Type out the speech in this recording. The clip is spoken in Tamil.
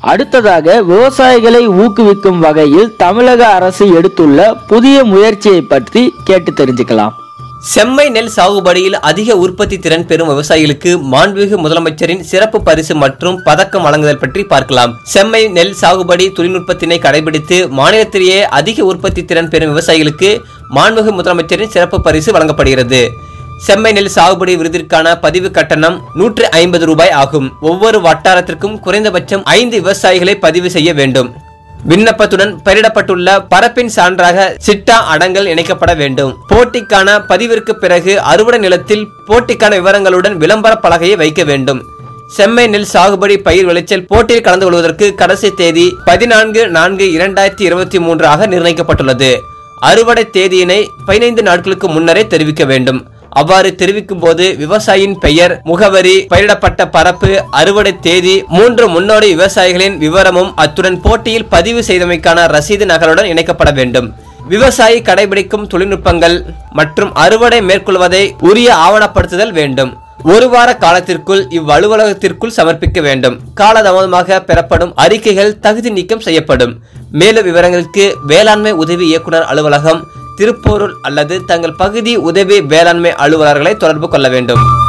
அடுத்ததாக விவசாயிகளை ஊக்குவிக்கும் வகையில் தமிழக அரசு எடுத்துள்ள புதிய முயற்சியை பற்றி கேட்டு தெரிஞ்சுக்கலாம் செம்மை நெல் சாகுபடியில் அதிக உற்பத்தி திறன் பெறும் விவசாயிகளுக்கு மாண்புமிகு முதலமைச்சரின் சிறப்பு பரிசு மற்றும் பதக்கம் வழங்குதல் பற்றி பார்க்கலாம் செம்மை நெல் சாகுபடி தொழில்நுட்பத்தினை கடைபிடித்து மாநிலத்திலேயே அதிக உற்பத்தி திறன் பெறும் விவசாயிகளுக்கு மாண்புமிகு முதலமைச்சரின் சிறப்பு பரிசு வழங்கப்படுகிறது செம்மை நெல் சாகுபடி விருதிற்கான பதிவு கட்டணம் நூற்று ஐம்பது ரூபாய் ஆகும் ஒவ்வொரு வட்டாரத்திற்கும் குறைந்தபட்சம் ஐந்து விவசாயிகளை பதிவு செய்ய வேண்டும் விண்ணப்பத்துடன் பெயரிடப்பட்டுள்ள பரப்பின் சான்றாக சிட்டா அடங்கல் இணைக்கப்பட வேண்டும் போட்டிக்கான பதிவிற்கு பிறகு அறுவடை நிலத்தில் போட்டிக்கான விவரங்களுடன் விளம்பர பலகையை வைக்க வேண்டும் செம்மை நெல் சாகுபடி பயிர் விளைச்சல் போட்டியில் கலந்து கொள்வதற்கு கடைசி தேதி பதினான்கு நான்கு இரண்டாயிரத்தி இருபத்தி மூன்று ஆக நிர்ணயிக்கப்பட்டுள்ளது அறுவடை தேதியினை பதினைந்து நாட்களுக்கு முன்னரே தெரிவிக்க வேண்டும் அவ்வாறு தெரிவிக்கும் போது விவசாயியின் பெயர் முகவரி பயிரிடப்பட்ட பரப்பு அறுவடை தேதி மூன்று முன்னோடி விவசாயிகளின் விவரமும் அத்துடன் போட்டியில் பதிவு செய்தமைக்கான ரசீது நகலுடன் இணைக்கப்பட வேண்டும் விவசாயி கடைபிடிக்கும் தொழில்நுட்பங்கள் மற்றும் அறுவடை மேற்கொள்வதை உரிய ஆவணப்படுத்துதல் வேண்டும் ஒரு வார காலத்திற்குள் இவ்வலுவலகத்திற்குள் சமர்ப்பிக்க வேண்டும் காலதாமதமாக பெறப்படும் அறிக்கைகள் தகுதி நீக்கம் செய்யப்படும் மேலும் விவரங்களுக்கு வேளாண்மை உதவி இயக்குனர் அலுவலகம் திருப்போரூர் அல்லது தங்கள் பகுதி உதவி வேளாண்மை அலுவலர்களை தொடர்பு கொள்ள வேண்டும்